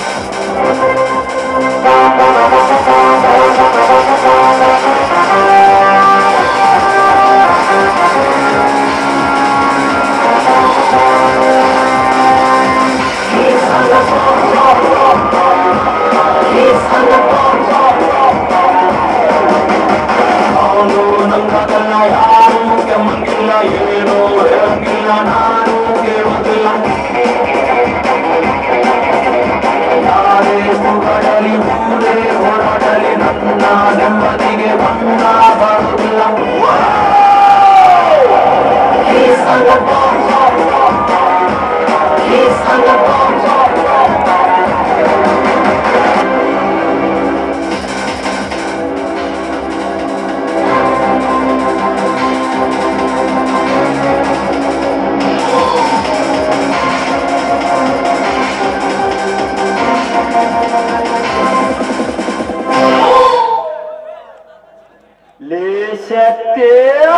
ಅವನು ನಂಗದಲ್ಲ ಯಾರು ಕೆಮ್ಮಂಗಿಲ್ಲ ಏನು ಹೇಳಂಗಿಲ್ಲ ನಾನು ಕೇಳುವುದಿಲ್ಲ ಯಾರೇ ಸುಗಡಲಿ ಊರೇ ಹೊರಡಲಿ ನನ್ನ ನೆಮ್ಮದಿಗೆ ಬಣ್ಣ ಬರುವುದಿಲ್ಲ He's on the bomb. He's on the bomb. ಲೇ ಶಕ್ತಿ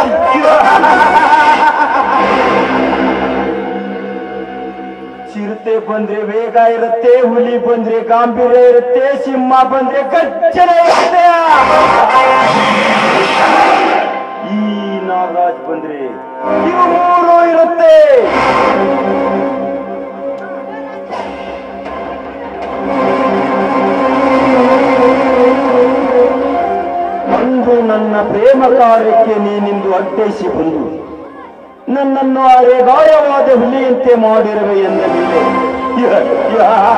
ಚಿರತೆ ಬಂದ್ರೆ ವೇಗ ಇರುತ್ತೆ ಹುಲಿ ಬಂದ್ರೆ ಗಾಂಭೀರ್ಯ ಇರುತ್ತೆ ಸಿಂಹ ಬಂದ್ರೆ ಗರ್ಜನ ಇರುತ್ತೆ ಈ ನಾಗರಾಜ್ ಬಂದ್ರೆ ಇವು ಮೂರು ಇರುತ್ತೆ ಅಂದು ನನ್ನ ಪ್ರೇಮ ಕಾರ್ಯಕ್ಕೆ ನೀನಿಂದು ಅಡ್ಡೈಸಿ ಬಂದು ನನ್ನನ್ನು ಅರೆಗಾಯವಾದ ಹುಲಿಯಂತೆ ಮಾಡಿರುವೆ ಎನ್ನಲಿಲ್ಲ ಯ- ಯ-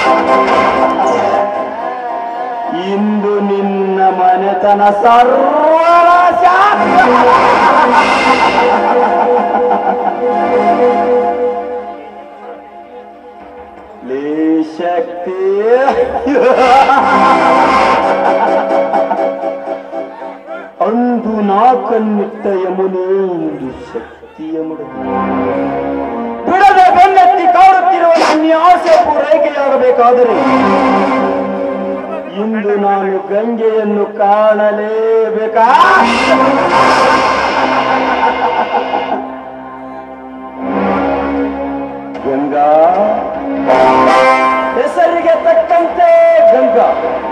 ಇಂದು ನಿನ್ನ ಮನೆತನ ಸರ್ವನಾಶ ಲೇ ಶಕ್ತಿ ಅಂದು ನಾ ಕಣ್ಣಿಟ್ಟ ಯಮುನೆ ಇಂದು ಶಕ್ತಿಯ ಮುಡುಗು ಬಿಡದೆ ಬೆನ್ನತ್ತಿ ಕಾಡುತ್ತಿರುವ ನನ್ನ ಆಸೆ ಪೂರೈಕೆಯಾಗಬೇಕಾದರೆ ಇಂದು ನಾನು ಗಂಗೆಯನ್ನು ಕಾಣಲೇಬೇಕಾ ಗಂಗಾ ಹೆಸರಿಗೆ ತಕ್ಕಂತೆ ಗಂಗಾ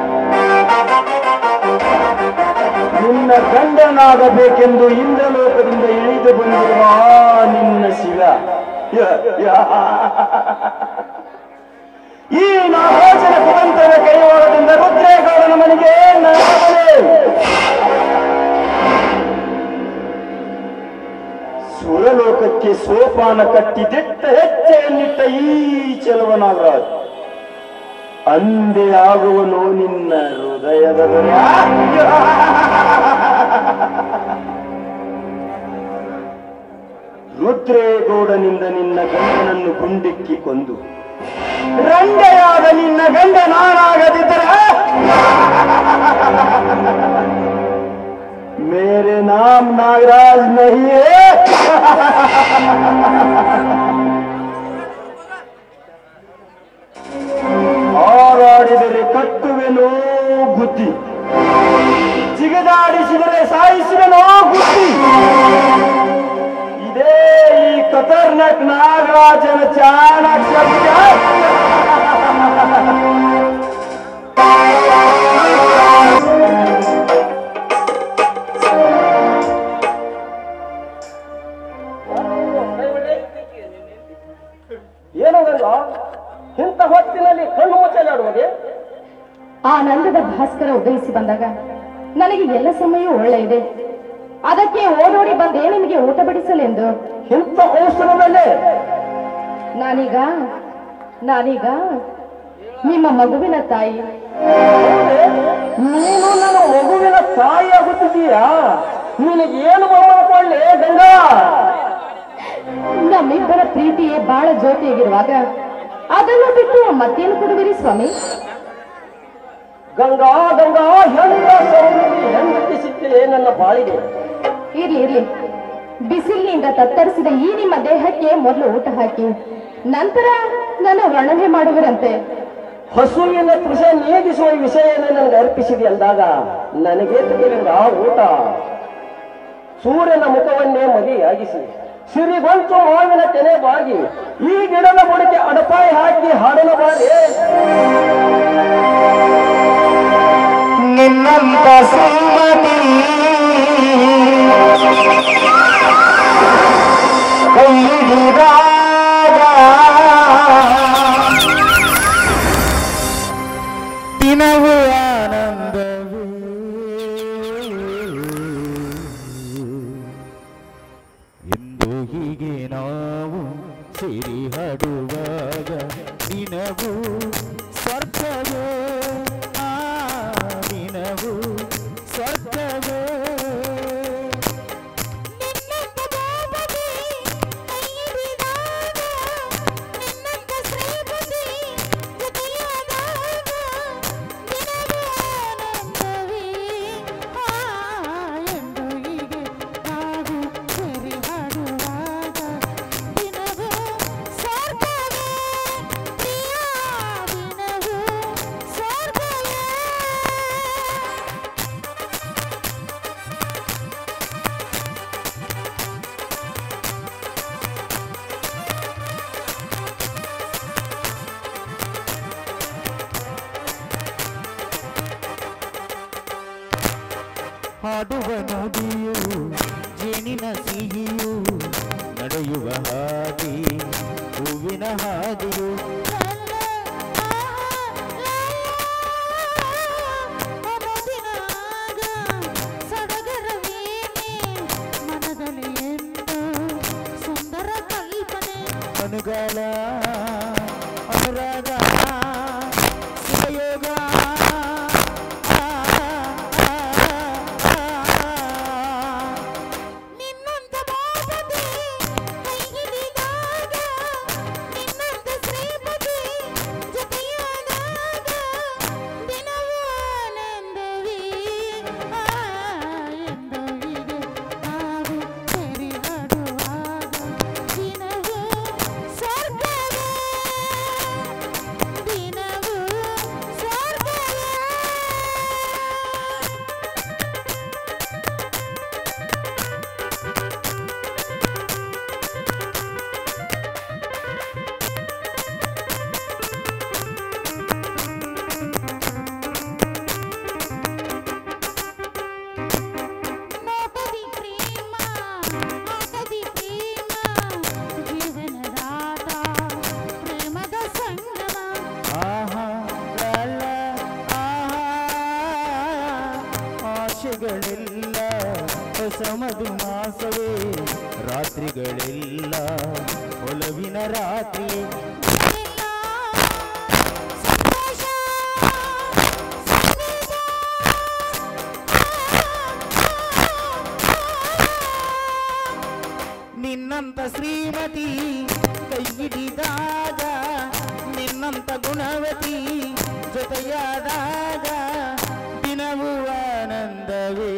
ನಿನ್ನ ಗಂಡನಾಗಬೇಕೆಂದು ಇಂದ್ರಲೋಕದಿಂದ ಇಳಿದು ಬಂದಿರುವ ಆ ನಿನ್ನ ಶಿವ ಯ- ಯ- ಈ ನಾಗೋಚರ ಕುತಂತ್ರದ ಕೈವಾಡದಿಂದ ರುದ್ರೇಗೌಡನ ಮನೆಗೆ ನಾಗವೇ ಸುರಲೋಕಕ್ಕೆ ಸೋಪಾನ ಕಟ್ಟಿ ದಿಟ್ಟ ಹೆಜ್ಜೆಯನ್ನಿಟ್ಟ ಈ ಚೆಲುವನಾಗರಾಜ್ ಅಂದೆ ಆಗುವನು ನಿನ್ನ ಹೃದಯದ ದೊರೆ. ರುದ್ರೇಗೌಡನಿಂದ ನಿನ್ನ ಗಂಡನನ್ನು ಗುಂಡಿಕ್ಕಿ ಕೊಂದು ರಂಡೆಯಾದ ನಿನ್ನ ಗಂಡ ನಾನಾಗದಿದ್ದರೆ ಮೇರೆ ನಾಮ್ ನಾಗರಾಜ್ ನಹಿಯೇ ಹಾರಾಡಿದರೆ ಕಟ್ಟುವೆನೋ ಬುದ್ಧಿ ಜಿಗದಾಡಿಸಿದರೆ ಸಾಯಿಸುವೆನೋ ಬುದ್ಧಿ ಇದೇ ಈ ಖತರ್ನಾಕ್ ನಾಗರಾಜನ ಚಾಣಾಕ್ಷ ಏನು ಗಂಗ ಇಂಥ ಹೊತ್ತಿನಲ್ಲಿ ಕಣ್ಣು ಮುಚ್ಚಲಾಡುವುದೇ ಆನಂದದ ಭಾಸ್ಕರ ಉದಯಿಸಿ ಬಂದಾಗ ನನಗೆ ಎಲ್ಲ ಸಮಯ ಒಳ್ಳೆ ಇದೆ ಅದಕ್ಕೆ ಓಡೋಡಿ ಬಂದೆ ನಿಮಗೆ ಊಟ ಬಡಿಸಲೆಂದು ಇಂಥ ಔಷಧದಲ್ಲೇ ನಾನೀಗ ನಾನೀಗ ನಿಮ್ಮ ಮಗುವಿನ ತಾಯಿ ನೀನು ನನ್ನ ಮಗುವಿನ ತಾಯಿ ಆಗುತ್ತಿದ್ದೀಯಾ ನಿನಗೆ ಏನು ಮಾಡ್ಕೊಳ್ಳಿ ಗಂಗಾ ನಮ್ಮಿಬ್ಬರ ಪ್ರೀತಿಯೇ ಬಾಳ ಜ್ಯೋತಿಯಾಗಿರುವಾಗ ಅದನ್ನು ಬಿಟ್ಟು ಮತ್ತೇನು ಕೊಡುವಿರಿ ಸ್ವಾಮಿ ಗಂಗಾ ಗಂಗಾ ಹೆಂಗ ಸಮೃದ್ಧಿ ಹೆಂಗತಿ ಸಿಕ್ಕಿದೆ ನನ್ನ ಬಾಳಿಗೆ ಇರ್ಲಿ ಇರ್ಲಿ ಬಿಸಿಲಿನಿಂದ ತತ್ತರಿಸಿದ ಈ ನಿಮ್ಮ ದೇಹಕ್ಕೆ ಮೊದಲು ಊಟ ಹಾಕಿ ನಂತರ ನನ್ನ ವರ್ಣನೆ ಮಾಡುವಿರಂತೆ ಹಸುವಿನ ಕೃಷಿ ನೀಗಿಸುವ ವಿಷಯನ ನನಗೆ ಅರ್ಪಿಸಿದೆ ಅಂದಾಗ ನನಗೆ ತೆಗೆದ ಊಟ ಸೂರ್ಯನ ಮುಖವನ್ನೇ ಮದಿಯಾಗಿಸಿ ಸಿರಿಗೊಂಚು ಮಾವಿನ ತೆನೆ ಬಾಗಿ ಈ ಗಿಡದ ಬುಡಕ್ಕೆ ಅಡಪಾಯಿ ಹಾಕಿ ಹಾಡಲ ಬಾರಿ ಸುಮತಿ ಕೈ ಹಿಡಿದಾಗ ದಿನವೂ ಆನಂದವೇ ಎಂದು ಹೀಗೆ ನಾವು ಸೇರಿ ಹಾಡುವಾಗ ದಿನವೂ ಸ್ವರ್ಗವೇ ಆ ದಿನವೂ ಸ್ವರ್ಗವೇ ಹಾಡುವ ನುಡಿಯು ಜೇನಿನ ಸಿಹಿಯು ನಡೆಯುವ ಹಾದಿ ಹೂವಿನ ಹಾದಿಯು ಸುಂದರ ಕಲ್ಪನೆ ಅನುಗಾಲ ಅನುರಾಗ ಶಿವಯೋಗ ಆ, ಆ, ಆ, ಆ. ನಿನ್ನಂತ ಬಾಬತಿ ಕೈ ಹಿಡಿದಾಗ ನಿನ್ನಂತ ಶ್ರೀಪತಿ ಜೊತೆಯಾದಾಗ ದಿನವೂ ಆನಂದವೇ ಆ ಎಂದವಿಗೆ ನಾವು ಸೇರಿ ಹಾಡುವಾಗ ದಿನವೂ ಸ್ವರ್ಗವೇ ದಿನವೂ ಸ್ವರ್ಗವೇ ನೋಟದಿ ಪ್ರೇಮ ಆಟದಿ ಪ್ರೇಮ ಜೀವನದಾಟ ಪ್ರೇಮದ ಸಂಗಮ ಆಹಾ, ಲಾಲ, ಆಹಾ, ಆಶೆಗಳೆಲ್ಲ ಹೊಸ ಮಧು ಮಾಸವೇ ರಾತ್ರಿಗಳೆಲ್ಲ ಒಲವಿನ ರಾತ್ರಿ ಎಲ್ಲ ಸಂತೋಷ ಸಂಗೀತ ನಿನ್ನಂತ ಶ್ರೀಮತಿ ಕೈ ಹಿಡಿದಾಗ ನಿನ್ನಂತ ಗುಣವತಿ ಜೊತೆಯಾದಾಗ ದಿನವೂ ಆನಂದವೇ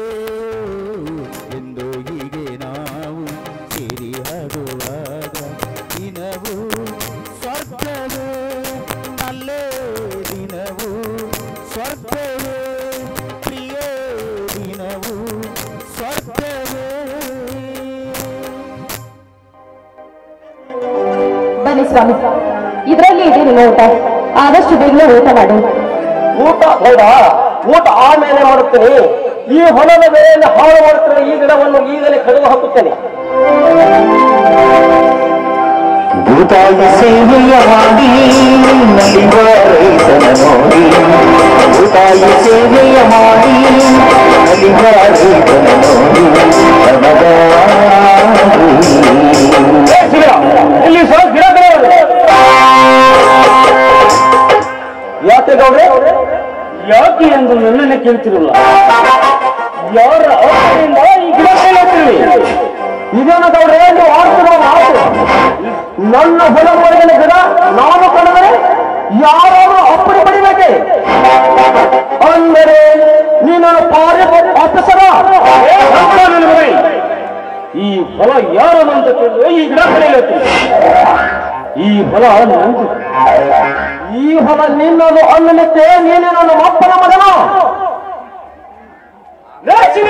ಎಂದು ಹೀಗೆ ನಾವು ಸೇರಿ ಹಾಡುವಾಗ ದಿನವೂ ಸ್ವರ್ಗವೇ ನಲ್ಲೇ ದಿನವೂ ಸ್ವರ್ಗವೇ ಪ್ರಿಯ ದಿನವೂ ಸ್ವರ್ಗವೇ ಬನ್ನಿ ಸ್ವಾಮಿ ಇದರಲ್ಲಿ ಇದೆ ನಿಮ್ಮ ಊಟ ಆದಷ್ಟು ಬೇಗನೆ ಊಟ ಮಾಡಿ ಊಟ ಬೇಡ ಊಟ ಆಮೇಲೆ ಮಾಡುತ್ತೇನೆ ಈ ಹೊಲದ ಬೆಳೆಯನ್ನು ಹಾಳು ಮಾಡುತ್ತಿರುವ ಈ ಗಿಡವನ್ನು ಈಗಲೇ ಕಡಿದು ಹಾಕುತ್ತೇನೆ ಭೂತಾಯಿ ಸೇವೆಯ ಮಾಡಿ ನಲಿವ ರೈತನ ನೋಡಿ ಭೂತಾಯಿ ಸೇವೆಯ ಮಾಡಿ ನಲಿವ ರೈತನ ನೋಡಿ ಏ ಶಿವ, ಇಲ್ಲಿ ಸ್ವಲ್ಪ ಗಿಡ ಬೆಳೆಯೋದು. ಯಾಕೆ ಗೌಡ್ರೆ ಯಾಕೆ ಎಂದು ನನ್ನನ್ನೇ ಕೇಳ್ತಿರಲ್ಲ ಯಾರ ಆಸೆಯಿಂದ ಈ ಗಿಡ ಬೆಳೆಯುತ್ತೀರಿ ಇದೇನು ಗೌಡ್ರೆ ನೀವು ಆಡ್ತಿರುವ ಮಾತು ನನ್ನ ಹೊಲದವರೆಗಿನ ಗಿಡ ನಾನು ಕಳೆದರೆ ಯಾರಾದ್ರೂ ಅಪ್ಪಣೆ ಪಡಿಬೇಕೆ ಅಂದರೆ ನೀನು ಪಾರಿ ಆಫೀಸರ ಈ ಹೊಲ ಯಾರದು ಅಂತ ಕೇಳಿದ್ರೆ ಈ ಗಿಡ ಬೆಳೆಯುತ್ತೆ ಈ ಹೊಲ ನಂದು ಈ ಹೊಲ ನಿನ್ನದು ಅನ್ನಲಿಕ್ಕೆ ನೀನೇ ನನ್ನ ಅಪ್ಪನ ಮಗನ ಲೇ ಶಿವ!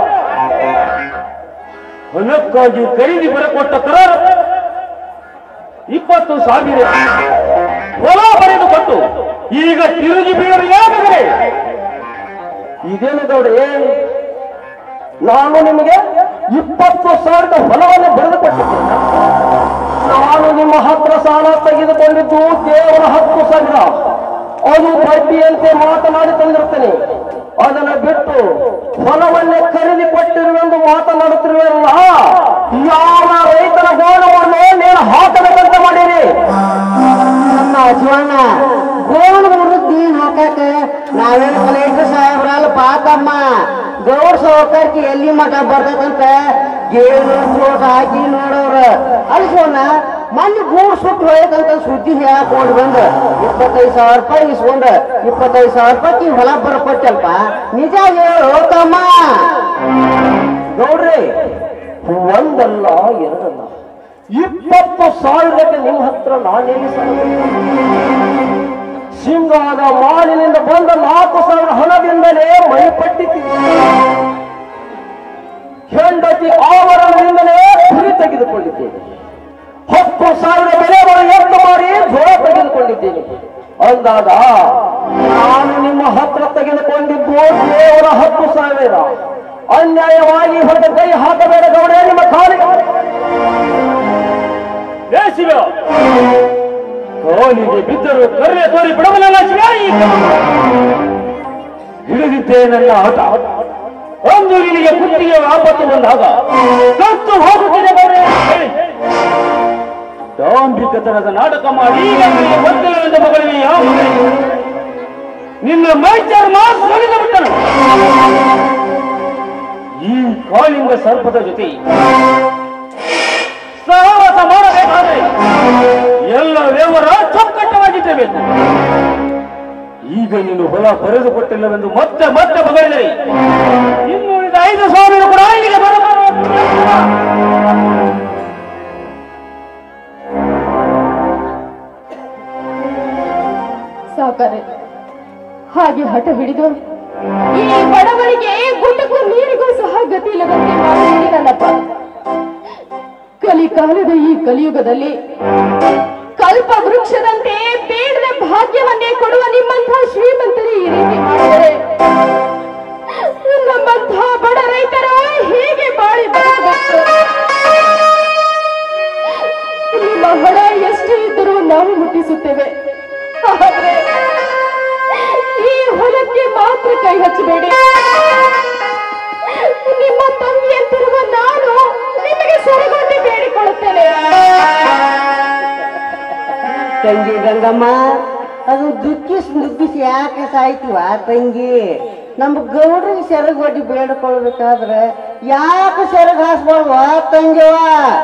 ಹೊಲಕ್ಕಾಗಿ ಖರೀದಿ ಬರಕೊಟ್ಟ ಕರಾರ ಇಪ್ಪತ್ತು ಸಾವಿರ ಹೊಲ ಬರೆದು ಕೊಟ್ಟು ಈಗ ತಿರುಗಿ ಬೀಳಲು ಯಾಕಾದರೆ ಇದೇನು ಗೌಡ್ರಿ ನಾನು ನಿಮಗೆ ಇಪ್ಪತ್ತು ಸಾವಿರದ ಹೊಲವನ್ನು ಬರೆದುಕೊಟ್ಟಿದ್ದೇನೆ ನಾನು ನಿಮ್ಮ ಹತ್ರ ಸಾಲ ತೆಗೆದುಕೊಂಡಿದ್ದು ಕೇವಲ ಹತ್ತು ಸಾವಿರ ಅದು ಬಡ್ಡಿಯಂತೆ ಮಾತನಾಡಿ ತಂದಿರುತ್ತೇನೆ ಅದನ್ನ ಬಿಟ್ಟು ಹೊಲವನ್ನೇ ಖರೀದಿ ಕೊಟ್ಟಿರುವೆಂದು ಮಾತನಾಡುತ್ತಿರುವಲ್ಲ ಯಾವ ರೈತರ ಗೋಣವನ್ನು ನೀನು ಹಾಕಬೇಕಂತ ಮಾಡಿರಿ ನಮ್ಮ ಶಿವಣ್ಣ ಗೋಣ ಮುರುದ್ದಿ ಹಾಕಾಕ ನಾವೇನು ಕಲೆಕ್ಟರ್ ಸಾಹೇಬ್ರಲ್ಲ ಪಾತಮ್ಮ ಗೌಡ್ ಸಾವುಕಾರ್ಕಿ ಎಲ್ಲಿ ಮಠ ಬರ್ತೈತಂತ ಗೇಳು ಸೋಟ್ ಹಾಕಿ ನೋಡವ್ರ ಅಲ್ಲಿ ಶಿವಣ್ಣ ಮೊನ್ನೆ ಗೂಡ್ ಸುಟ್ಟು ಹೋಯ್ತಂತ ಸುದ್ದಿ ಹಾಕೊಂಡು ಬಂದ ಇಪ್ಪತ್ತೈದು ಸಾವಿರ ರೂಪಾಯಿ ಇಸ್ಕೊಂಡ ಇಪ್ಪತ್ತೈದು ಸಾವಿರ ರೂಪಾಯಿ ಹೊಲ ಬರ್ಕೊಟ್ಟಲ್ಪ ನಿಜ ಹೇಳು ತಮ್ಮ ನೋಡ್ರಿ ಒಂದಲ್ಲ ಎರಡಲ್ಲ ಇಪ್ಪತ್ತು ಸಾವಿರಕ್ಕೆ ನಿಮ್ಮ ಹತ್ರ ನಾನೇನು ಸಿಂಗಾದ ಮಾಲಿನಿಂದ ಬಂದ ನಾಲ್ಕು ಸಾವಿರ ಹಣದಿಂದಲೇ ಮೈಪಟ್ಟಿ ಹೆಂಡತಿ ಆವರಣದಿಂದಲೇ ಕುರಿ ತೆಗೆದುಕೊಂಡಿದ್ದೇನೆ ಹತ್ತು ಸಾವಿರ ಬೆಲೆ ಎತ್ತು ಮಾಡಿ ಜೋಳ ತೆಗೆದುಕೊಂಡಿದ್ದೇನೆ ಅಂದಾಗ ನಾನು ನಿಮ್ಮ ಹತ್ರ ತೆಗೆದುಕೊಂಡಿದ್ದು ಕೇವಲ ಹತ್ತು ಸಾವಿರ ಅನ್ಯಾಯವಾಗಿ ಹೊರಗೆ ಕೈ ಹಾಕಬೇಡ ಗೌಡ ನಿಮ್ಮ ಕಾಲಿಗೆ ಏ ಶಿವ ಕಾಲಿಗೆ ಬಿದ್ದರು ಕರ್ರೆ ತೋರಿ ಬಿಡಬಲ್ಲ ಶಿವ ಈ ಹಿಡಿದಿದ್ದೆ ನನ್ನ ಆಟ ಒಂದು ನಿನಗೆ ಕುತ್ತಿಗೆ ಆಪತ್ತು ಬಂದಾಗ ಸತ್ತು ಹೋಗುತ್ತಿದೆ ಗೌರೇ ಡಾಂಬಿಕತನದ ನಾಟಕ ಮಾಡಿ ಈಗ ನಿನಗೆ ಗೊತ್ತಿಲ್ಲವೆಂದು ಮಗಳಿಗೆ ಯಾವ ಮಗಳಿಗೆ? ನಿನ್ನ ಮೈಚರ್ಮ ಸುಳಿದು ಬಿಟ್ಟನು ಈ ಕಾಳಿಂಗ ಸರ್ಪದ ಜೊತೆ ಸಹವಾಸ ಮಾಡಬೇಕಾದ್ರೆ ಎಲ್ಲ ವ್ಯವಹಾರ ಚೊಕ್ಕಟ್ಟವಾಗಿದ್ದೇಬೇಕು ಈಗ ನೀನು ಹೊಲ ಬರೆದುಕೊಟ್ಟಿಲ್ಲವೆಂದು ಮತ್ತೆ ಮತ್ತೆ ಬಗಳಿದರೆ ಇನ್ನು ಉಳಿದ ಐದು ಸಾವಿರ ಕೂಡ ಇಲ್ಲಿಗೆ ಬರಬಾರದು ಸಾಕಾರೆ ಹಾಗೆ ಹಠ ಹಿಡಿದು ಈ ಬಡವರಿಗೆ ಗುಟಕು ನೀರಿಗೂ ಸಹ ಗತಿ ಇಲ್ಲದಂತೆ ಮಾಡಿದ್ದೀರಲ್ಲಪ್ಪ ಕಲಿಕಾಲದ ಈ ಕಲಿಯುಗದಲ್ಲಿ ಕಲ್ಪ ವೃಕ್ಷದಂತೆ ಬೇಡದ ಭಾಗ್ಯವನ್ನೇ ಕೊಡುವ ನಿಮ್ಮಂತಹ ಶ್ರೀಮಂತರು ಈ ರೀತಿ ಮಾಡಿದರೆ ನಮ್ಮಂತಹ ಬಡ ರೈತರು ಹೇಗೆ ಬಾಳಿ ಬದುಕಬೇಕು ನಿಮ್ಮ ಹಣ ಎಷ್ಟೇ ಇದ್ದರೂ ನಾವು ಮುಟ್ಟಿಸುತ್ತೇವೆ ಆದ್ರೆ ಈ ಹೊಲಕ್ಕೆ ಮಾತ್ರ ಕೈ ಹಚ್ಚಬೇಡಿ ನಿಮ್ಮ ತಂಗಿಯಂತಿರುವ ನಾನು ನಿಮಗೆ ಸರಿಗೊಂಡು ಬೇಡಿಕೊಳ್ಳುತ್ತೇನೆ ತಂಗಿ ಗಂಗಮ್ಮ ಅದು ದುಃಖಿಸ್ ದುಃಖಿಸಿ ಯಾಕೆ ಸಾಯ್ತೀವ ತಂಗಿ ನಮ್ಮ ಗೌಡ್ರಿಗೆ ಸೆರಗ್ ಒಡ್ಡಿ ಬೇಡ್ಕೊಳ್ಬೇಕಾದ್ರೆ ಯಾಕೆ ಸೆರಗ್ ಹಾಸ್ಬಾರ್ವ ತಂಗಿವ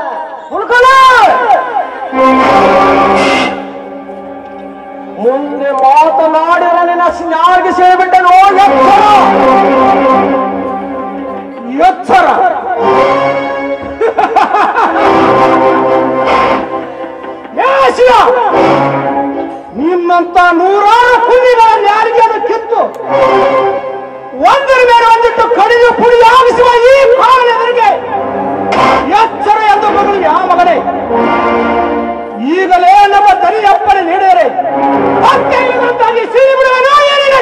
ಮುಂದೆ ಮಾತನಾಡಿರ ನಿನ್ನ ಯಾರಿಗೆ ಸೇರಿಬಿಟ್ಟನು ಎಚ್ಚರ ಎಚ್ಚರ ಏ ಶಿವ! ನಿಮ್ಮಂತ ನೂರಾರು ಕುಂದಿಗಳ ಯಾರಿಗೆ ಅದು ಕಿತ್ತು ಒಂದರ ಮೇಲೆ ಒಂದಿಟ್ಟು ಕಡಿದು ಪುಡಿಯಾಗಿಸುವ ಈ ಕಾರಣರಿಗೆ ಎಚ್ಚರ ಎಂದು ಮಗಳು ಯಾವ ಮಗನೇ ಈಗಲೇ ನಮ್ಮ ದನಿ ಅಪ್ಪಣೆ ನೀಡಿದರೆ ಮತ್ತೆ ಇವತ್ತಾಗಿ ಸಿರಿ ಬಿಡುವನೋ ಏನಿಲ್ಲ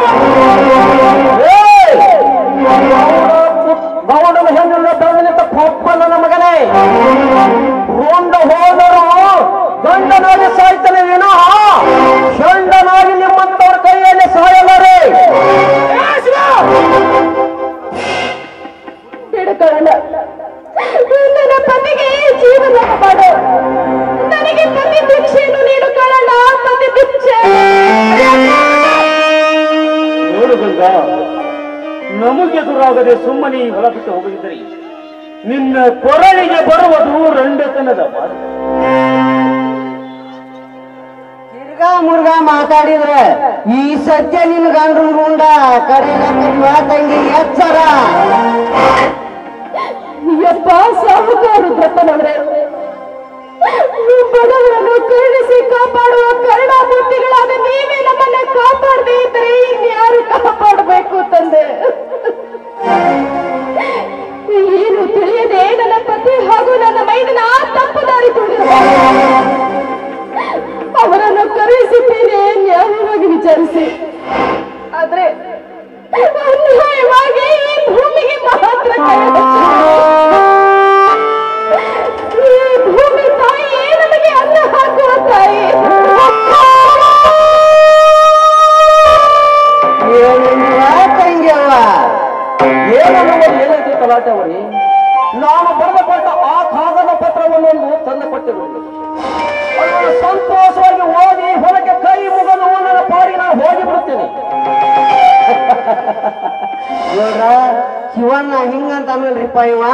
ಗೌಡನ ಹೆಣ್ಣಿನ ಬೆಳೆದ ಪಪ್ಪನ ಮಗನೇ ರೋಂಡ ಹೋದರು ಗಂಡನಾಗಿ ಸಾಯ್ತಾನೆ ವಿನಃ ಷಂಡನಾಗಿ ನಿಮ್ಮಂತವ್ರ ಕೈಯಲ್ಲಿ ಸಾಯಲಾರೆ ಬೇಡಕೊಳ್ಳ ನನ್ನ ಪತಿಗೆ ಜೀವನ ಮಾಡು ನನಗೆ ಪತಿ ಭಿಕ್ಷೆಯನ್ನು ನೀಡು ಕಾರಣ ಪತಿ ಭಿಕ್ಷೆ ನೋಡು ಗಂಗಾ ನಮಗೆದುರಾಗದೆ ಸುಮ್ಮನೆ ಈ ಹೊಲ ಬಿಟ್ಟು ಹೋಗದಿದ್ದರೆ ನಿನ್ನ ಕೊರಳಿಗೆ ಬರುವುದು ರಂಡತನದ ಮಾತು ತಿರ್ಗಾ ಮುರ್ಗಾ ಮಾತಾಡಿದ್ರೆ ಈ ಸತ್ಯ ನಿನ್ ಗಂಡನ ಗುಂಡ ಕಡೆ ಕರಿವ ತಂಗಿ ಎಚ್ಚರ ಯಪ್ಪ ಸಾಹುಕಾರ ರುದ್ರಪ್ಪನವರೇ ಬಡವರನ್ನು ಕರುಣಿಸಿ ಕಾಪಾಡುವ ಕರುಣಾಮೂರ್ತಿಗಳಾದ ನೀವೇ ನಮ್ಮನ್ನ ಕಾಪಾಡದೇ ಇದ್ದರೆ ಇನ್ಯಾರು ಕಾಪಾಡಬೇಕು ತಂದೆ ಏನು ತಿಳಿಯದೆ ನನ್ನ ಪತಿ ಹಾಗೂ ನನ್ನ ಮೈದನ ತಪ್ಪು ದಾರಿ ತುಳಿದಿರಬಹುದು ಅವರನ್ನು ಕರೆಯಿಸಿದ್ದೇನೆ ನ್ಯಾಯವಾಗಿ ವಿಚಾರಿಸಿ ಆದ್ರೆ ಹೊರಟವರಿ ನಾನು ಬರೆದು ಕೊಟ್ಟ ಆ ಕಾಗದ ಪತ್ರವನ್ನು ಒಂದು ತಂದು ಕೊಟ್ಟಿರುವುದು ಅದನ್ನು ಸಂತೋಷವಾಗಿ ಓದಿ ಹೊರಗೆ ಕೈ ಮುಗದು ನನ್ನ ಪಾಡಿ ನಾನು ಹೋಗಿ ಬಿಡುತ್ತೇನೆ ನೋಡ್ರ ಶಿವಣ್ಣ ಹಿಂಗಂತ ಅನ್ನಲ್ರಿಪ್ಪ ಇವ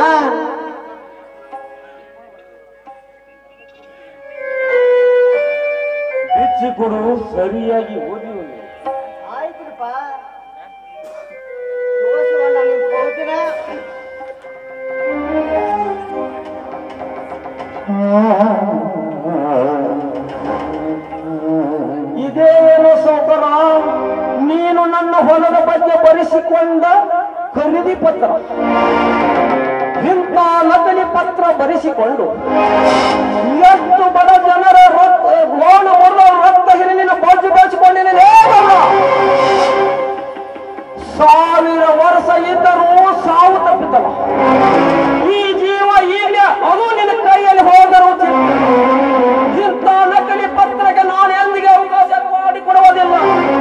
ಬಿಚ್ಚಿ ಕೊಡು ಸರಿಯಾಗಿ ಓದಿ ಆಯ್ತ್ರಿಪ್ಪ ತಗೋ ಶಿವಣ್ಣ ನಿಮ್ ಕೊಡ್ತೀನ ಇದೇನು ಸೌಕರ ನೀನು ನನ್ನ ಹೊಲದ ಬಗ್ಗೆ ಬರೆಸಿಕೊಂಡ ಖರೀದಿ ಪತ್ರ ಇಂಥ ನಕಲಿ ಪತ್ರ ಬರೆಸಿಕೊಂಡು ಎಷ್ಟು ಬಡ ಜನರ ರಕ್ತ ಲೋಣ ಬರುವ ರಕ್ತ ಹಿರಿನಿನ ಬಾಜು ಬಾಚಿಕೊಂಡಿದ್ದೇನೆ ಸಾವಿರ ವರ್ಷ ಇದ್ದರೂ ಸಾವು ತಪ್ಪಿತಲ್ಲ ಈ ಜೀವ ಈಗ ಅದು ನಿನ್ನ ಕೈಯಲ್ಲಿ ಹೋದರೂ ಚಿಂತೆ. ಇಂಥ ನಕಲಿ ಪತ್ರಕ್ಕೆ ನಾನು ಎಂದಿಗೆ ಅವಕಾಶ ಮಾಡಿಕೊಡುವುದಿಲ್ಲ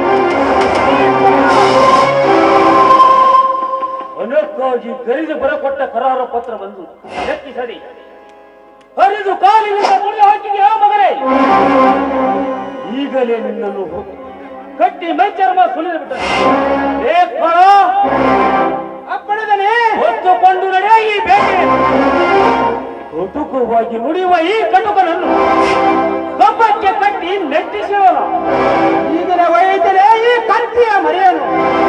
ಹೊಲಕ್ಕಾಗಿ ಗರಿದು ಬರಕೊಟ್ಟ ಕರಾರ ಪತ್ರ ಬಂದು ಎತ್ತಿ ಸರಿ ಹರಿದು ಕಾಲಿನಿಂದ ತುಳಿ ಹಾಕಿಗೆ ಆ ಮಗನೇ ಈಗಲೇ ನಿನ್ನನ್ನು ಹೋಗು. ಕಟ್ಟಿ ಮೈಚರ್ಮ ಸುಲಿದು ಬಿಟ್ಟ ಅಪ್ಪಣದನೆ ಹೊತ್ತುಕೊಂಡು ನಡೆ ಈ ಬೇಟೆ ಕಟುಕವಾಗಿ ನುಡಿಯುವ ಈ ಕಟುಕನನ್ನು ಕಬ್ಬಕ್ಕೆ ಕಟ್ಟಿ ನೆಟ್ಟಿಸಿರೋಣ ಈಗಿನ ವೈದ್ಯರೇ ಈ ಕತ್ತಿಯ ಮರೆಯನು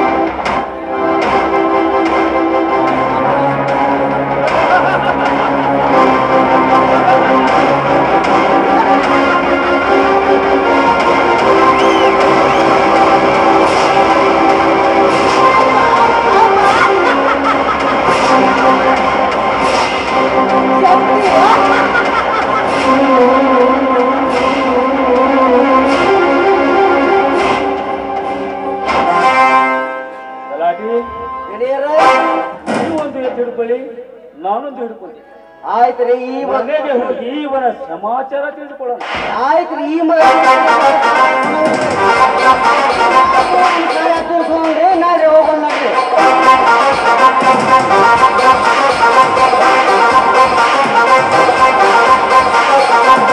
ಗಲಾಟೆ ನೀವೊಂದು ಎತ್ತು ಹಿಡ್ಕೊಳ್ಳಿ ನಾನೊಂದು ಹಿಡ್ಕೊಳ್ಳಿ ಆಯ್ತ್ರಿ ಈ ಮ- ಮನೆಗೆ ಹೋಗಿ ಇವನ ಸಮಾಚಾರ ತಿಳಿದುಕೊಳ್ಳೋಣ ಆಯ್ತ್ರಿ ಈ ಮಗ ತಿಳ್ಕೊಂಡ್ರಿ ನಾಳೆ ಹೋಗೋಣ ನೋಡ್ರಿ